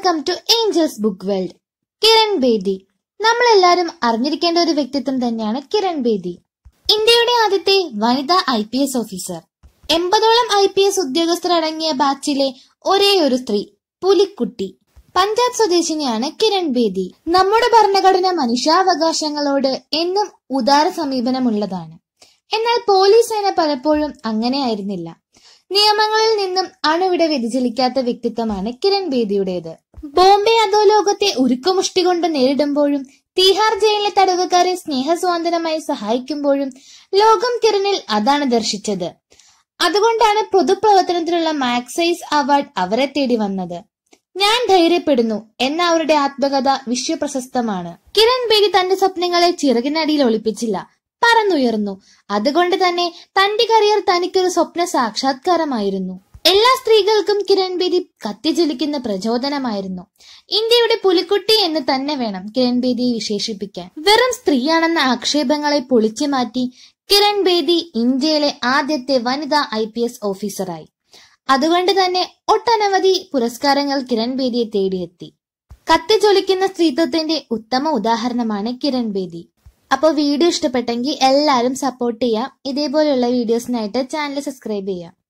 welcome to Angels Book World Kiran Bedi നമ്മളെല്ലാരും അറിഞ്ഞിരിക്കേണ്ട ഒരു വ്യക്തിത്വം തന്നെയാണ് കിരൺ ബേദി ഇന്ത്യയുടെ ആദ്യത്തെ വനിതാ ഐ പി എസ് ഓഫീസർ എൺപതോളം ഐ പി എസ് ഉദ്യോഗസ്ഥർ അടങ്ങിയ ബാച്ചിലെ ഒരേ ഒരു സ്ത്രീ പുലിക്കുട്ടി പഞ്ചാബ് സ്വദേശിനിയാണ് കിരൺ ബേദി നമ്മുടെ ഭരണഘടന മനുഷ്യാവകാശങ്ങളോട് എന്നും ഉദാര സമീപനമുള്ളതാണ് എന്നാൽ പോലീസ് സേന പലപ്പോഴും അങ്ങനെയായിരുന്നില്ല നിയമങ്ങളിൽ നിന്നും അണുവിട വ്യതിചലിക്കാത്ത വ്യക്തിത്വമാണ് കിരൺ ബേദിയുടേത് ബോംബെ അധോലോകത്തെ ഉരുക്കുമുഷ്ടി കൊണ്ട് നേരിടുമ്പോഴും തീഹാർ ജയിലിലെ തടവുകാരെ സ്നേഹസ്വാതന്ത്ര്യമായി സഹായിക്കുമ്പോഴും ലോകം കിരണിൽ അതാണ് ദർശിച്ചത് അതുകൊണ്ടാണ് പൊതുപ്രവർത്തനത്തിനുള്ള മാക്സൈസ് അവാർഡ് അവരെ തേടി വന്നത് ഞാൻ ധൈര്യപ്പെടുന്നു എന്ന അവരുടെ ആത്മകഥ വിശ്വപ്രശസ്തമാണ് കിരൺ ബേദി തന്റെ സ്വപ്നങ്ങളെ ചിറകിനടിയിൽ ഒളിപ്പിച്ചില്ല പറന്നുയർന്നു അതുകൊണ്ട് തന്നെ തന്റെ കരിയർ തനിക്കൊരു സ്വപ്ന സാക്ഷാത്കാരമായിരുന്നു എല്ലാ സ്ത്രീകൾക്കും കിരൺ ബേദി കത്തിജ്വലിക്കുന്ന പ്രചോദനമായിരുന്നു ഇന്ത്യയുടെ പുലിക്കുട്ടി എന്ന് തന്നെ വേണം കിരൺ ബേദിയെ വിശേഷിപ്പിക്കാൻ വെറും സ്ത്രീയാണെന്ന ആക്ഷേപങ്ങളെ പൊളിച്ചു മാറ്റി കിരൺ ബേദി ഇന്ത്യയിലെ ആദ്യത്തെ വനിതാ ഐ പി എസ് ഓഫീസറായി അതുകൊണ്ട് തന്നെ ഒട്ടനവധി പുരസ്കാരങ്ങൾ കിരൺ ബേദിയെ തേടിയെത്തി കത്തിജ്വലിക്കുന്ന സ്ത്രീത്വത്തിന്റെ ഉത്തമ ഉദാഹരണമാണ് കിരൺ ബേദി അപ്പോൾ വീഡിയോ ഇഷ്ടപ്പെട്ടെങ്കിൽ എല്ലാവരും സപ്പോർട്ട് ചെയ്യാം ഇതേപോലെയുള്ള വീഡിയോസിനായിട്ട് ചാനൽ സബ്സ്ക്രൈബ് ചെയ്യാം